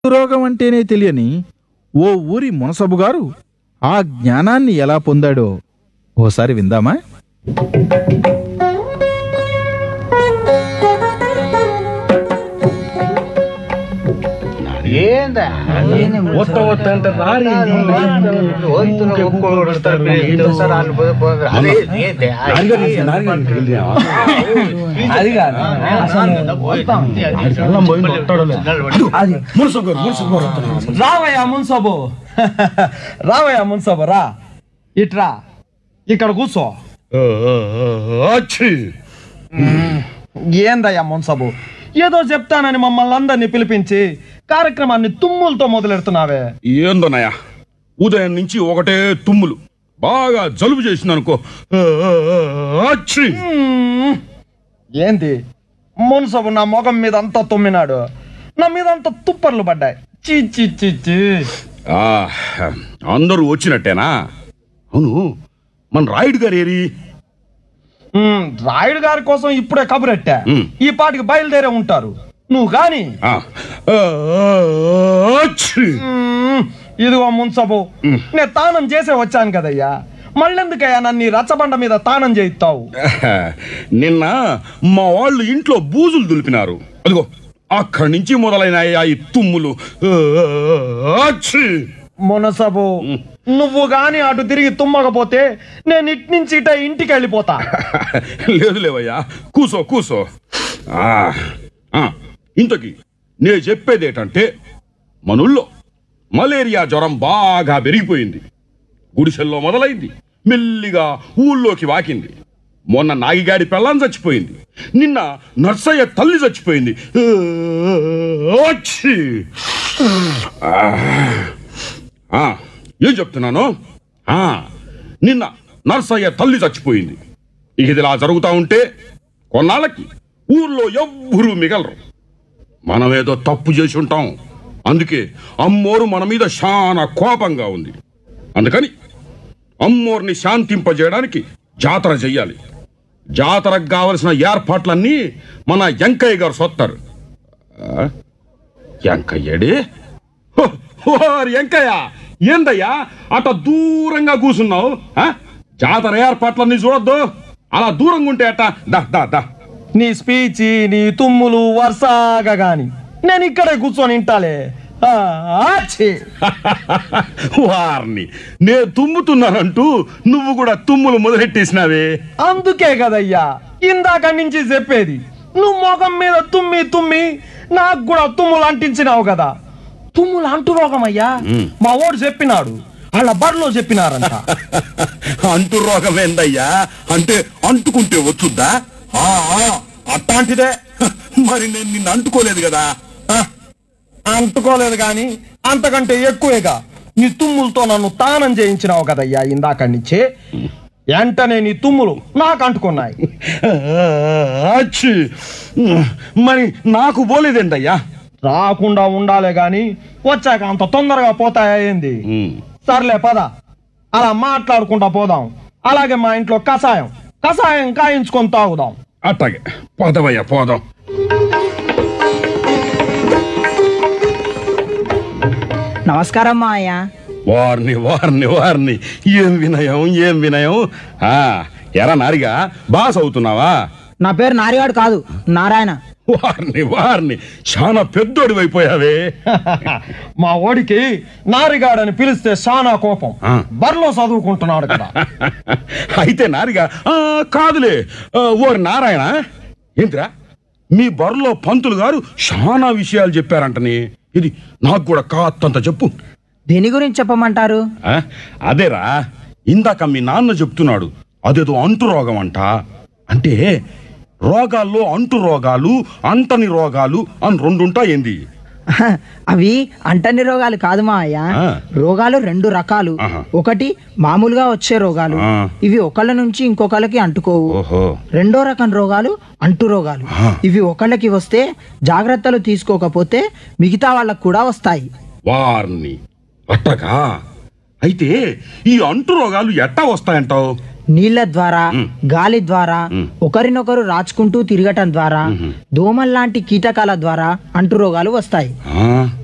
రోగం అంటేనే తెలియని ఓ ఊరి మునసబు గారు ఆ జ్ఞానాన్ని ఎలా పొందాడో ఓసారి విందామా ఏందా ಒತ್ತ ಒತ್ತ ಅಂತ ರಾರಿ ಹೋಯ್ತು ಒಪ್ಕೊಂಡು ಸರ್ ಅಲ್ಲಿ పోయి పోయి అదే ఏంది? అది కాదు అది మున్సబు మున్సబు రావయ్యా మున్సబు రావయ్యా మున్సబు రా ఇట్రా ఇక్కడ కూర్చో ఏందయ్యా మున్సబు ఏదో చెప్తానని మమ్మల్ని అందరినీ పిలిపించి కార్యక్రమాన్ని తుమ్ములతో మొదలెడుతున్నావే ఏందోనయ్య ఉదయం నుంచి ఒకటే తుమ్ములు బాగా జలుబు చేసింది అనుకో అచ్చి మ్మ్. ఏంది మున్సబు నా మొగం మీద అంతా తుమ్మినాడు నా మీద అంతా తుప్పర్లు పడ్డాయి చీ చీ చీ చీ ఆ, అందరూ వచ్చినట్టేనా అవును మన రాయుడు గారు ఏరి మ్మ్. రాయుడు గారి కోసం ఇప్పుడే కబురెట్టా మ్మ్. ఈ పాటికి బయలుదేరే ఉంటారు నువ్వు గాని ఆ, అచ్చి మ్మ్. ఇదిగో మున్సబు నేను తానం చేసే వచ్చాను కదయ్యా మళ్ళెందుకయ్యా నన్ను ఈ రచ్చబండ మీద తానం చేయిస్తావు నిన్న మా వాళ్ళు ఇంట్లో బూజులు దులిపినారు అదిగో అక్కడి నుంచి మొదలైన ఈ తుమ్ములు అచ్చి మునసబు నువ్వు గాని అటు తిరిగి తుమ్మకపోతే నేను ఇటు నుంచి ఇట ఇంటికి వెళ్ళిపోతా లేదు లేవయ్యా కూసో కూసో ఆ, ఆ, ఇంతకి నేను చెప్పేది ఏంటంటే మనుల్లో మలేరియా జ్వరం బాగా పెరిగిపోయింది గుడిసెల్లో మొదలైంది మెల్లిగా ఊళ్ళోకి వాకింది మొన్న నాగిగాడి పెళ్ళాం చచ్చిపోయింది నిన్న నర్సయ్య తల్లి చచ్చిపోయింది వచ్చి ఆ, ఏం చెప్తున్నాను ఆ, నిన్న నర్సయ్య తల్లి చచ్చిపోయింది ఇక ఇది ఇలా జరుగుతూ ఉంటే కొన్నాళ్ళకి ఊర్లో ఎవ్వరూ మిగలరు మనమేదో తప్పు చేసి ఉంటాం అందుకే అమ్మోరు మన మీద చాలా కోపంగా ఉంది అందుకని అమ్మోర్ని శాంతింపజేయడానికి జాతర చెయ్యాలి జాతరకు కావలసిన ఏర్పాట్లన్నీ మన వెంకయ్య గారు సొత్తారు ఆ? వెంకయ్యడే హో, ఓరి వెంకయ్య ఏందయ్యా అట దూరంగా కూసున్నావు ఆ? జాతర ఏర్పాట్లన్నీ చూడొద్దు అలా దూరంగా ఉంటే అట్ట దా దా దా నీ స్పీచ్ నీ తుమ్ములు వరుసగా గాని నేను ఇక్కడే కూర్చొని ఇంటాలే ఆ, ఆఛీ. వారిని నేను తుమ్ముతున్నానంటూ నువ్వు కూడా తుమ్ములు మొదలెట్టేసినావే అందుకే కదయ్యా ఇందాక నుంచి చెప్పేది నువ్వు మొఖం మీద తుమ్మి తుమ్మి నాకు కూడా తుమ్ములు అంటించినావు కదా తుమ్ములు అంటు రోగమయ్యా మా ఓడు చెప్పినాడు వాళ్ళ బడిలో చెప్పినారంట అంటు రోగం ఏందయ్యా అంటే అంటుకుంటే వచ్చుద్దా ఆ, ఆ, అట్లాంటిదే మరి నేను నిన్ను అంటుకోలేదు కదా ఆ, అంటుకోలేదు గాని అంతకంటే ఎక్కువేగా నీ తుమ్ములతో నన్ను తానం చేయించినావు కదయ్యా ఇందాక నుంచి వెంటనే నీ తుమ్ములు నాకు అంటుకున్నాయి అచ్చి మరి నాకు పోలేదేందయ్యా రాకుండా ఉండాలే గాని వచ్చాక అంత తొందరగా పోతాయా ఏంది సర్లే పద అలా మాట్లాడుకుంటా పోదాం అలాగే మా ఇంట్లో కషాయం కషాయం కాయించుకొని తాగుదాం అట్టాగే పోదామయ్యా పోదాం నమస్కారం మావయ్య వారిని వారిని వారిని ఏం వినయం ఏం వినయం ఆ ఎరా నారిగా బాస్ అవుతున్నావా నా పేరు నారిగాడు కాదు నారాయణ వారిని వారిని చాలా పెద్దోడి అయిపోయావే మా ఓడికి నారిగాడని పిలిస్తే చాలా కోపం ఆ. బరిలో చదువుకుంటున్నాడు కదా అయితే నారిగా ఆ, కాదులే ఆ, ఓరి నారాయణ ఏంటిరా మీ బరిలో పంతులు గారు చాలా విషయాలు చెప్పారంటని ఇది నాకు కూడా కాత్తంత చెప్పు దేని గురించి చెప్పమంటారు ఆ, అదేరా ఇందాక మీ నాన్న చెప్తున్నాడు అదేదో అంటు రోగం అంట అంటే రోగాల్లో అంటు రోగాలు అంటని రోగాలు అని రెండుంటాయింది అవి అంటని రోగాలు కాదు మావయ్య ఆ. రోగాలు రెండు రకాలు ఆహా. ఒకటి మామూలుగా వచ్చే రోగాలు ఆ. ఇవి ఒకళ్ళ నుంచి ఇంకొకళ్ళకి అంటుకోవు ఓహో రెండో రకం రోగాలు అంటు రోగాలు ఆ. ఇవి ఒకళ్ళకి వస్తే జాగ్రత్తలు తీసుకోకపోతే మిగతా వాళ్ళకు కూడా వస్తాయి వారిని అట్టగా అయితే ఈ అంటు రోగాలు ఎట్టా వస్తాయంటావు నీళ్ల ద్వారా మ్. గాలి ద్వారా మ్. ఒకరినొకరు రాచుకుంటూ తిరగటం ద్వారా దోమల్లాంటి కీటకాల ద్వారా అంటు రోగాలు వస్తాయి ఆ,